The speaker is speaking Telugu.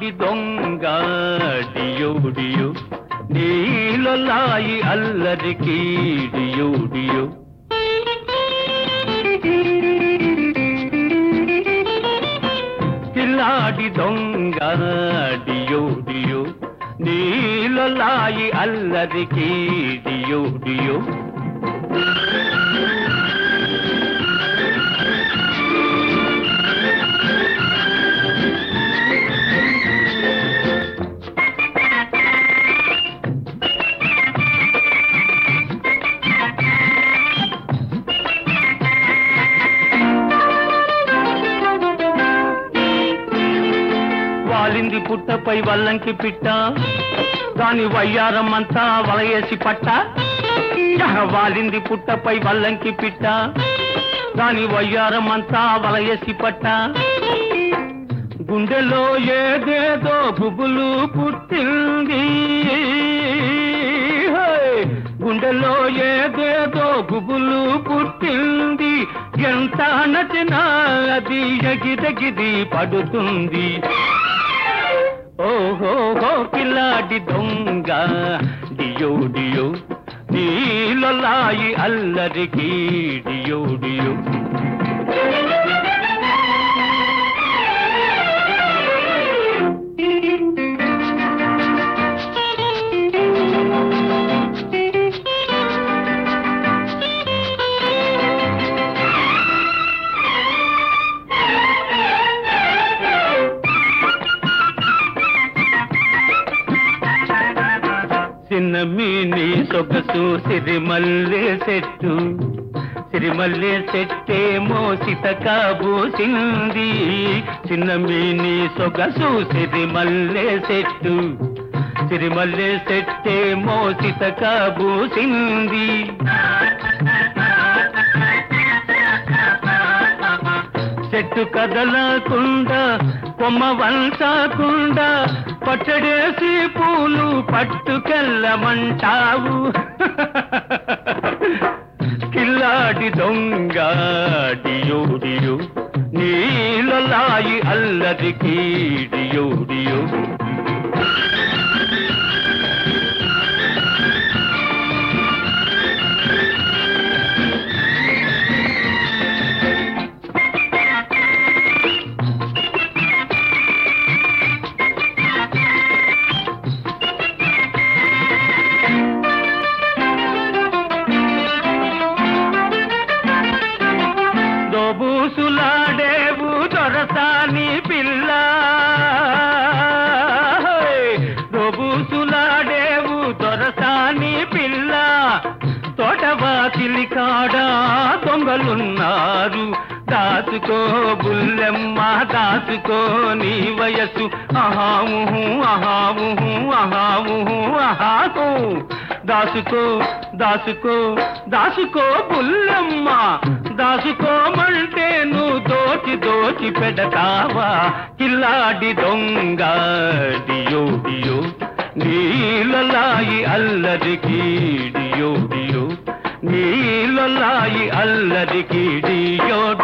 కిలాడి దొంగ డియో డియో నీలలాయి అల్లరికి డియో డియో కిలాడి దొంగ డియో డియో నీలలాయి అల్లరికి డియో డియో వాలింది పుట్టపై వల్లంకి పిట్ట దాని వయ్యారం అంతా వలయేసి పట్ట యహ, వాలింది పుట్టపై వల్లంకి పిట్ట దాని వయ్యారం అంతా వలయేసి పట్ట గుండెలో ఏదేదో గుబులు పుట్టింది హే! గుండెలో ఏదేదో గుబులు పుట్టింది ఎంత నచ్చినా అది ఎగిరెగిరి పడుతుంది ఓహో కిలాడి దొంగ డియో డియో నీలలాయి అల్లరికి డియో డియో చిన్న మీని సొగసు సిరిమల్లె చెట్టు సిరిమల్లె చెట్టేమో సితకాబూసింది చిన్న మీని సొగసు సిరిమల్లె చెట్టు సిరిమల్లె చెట్టేమో సితకాబూసింది చెట్టు కదలకుండా కొమ్మ వంచకుండా పచ్చడేసి పూలు పట్టుకెళ్ళమంటావు కిల్లాడి దొంగ డియో డియో నీలలాయి అల్లరికి డియో డియో దోబూసులాడేవు దొరసాని పిల్ల దోబూసులాడేవు దొరసాని పిల్ల తోటవాతిలి కాడా దొంగలున్నారు దాచుకో బుల్లెమ్మ దాచుకో నీ వయసు అహాముహు అహాముహు అహాముహు అహాకు దాసుకో దాసుకో దాసుకో బుల్లెమ్మ దాసుకోమంటే నువ్వు దోచి దోచి పెడతావా కిల్లాడి దొంగ డియో డియో నీలలాయి అల్లరికి డియో డియో నీలలాయి అల్లరికి డియో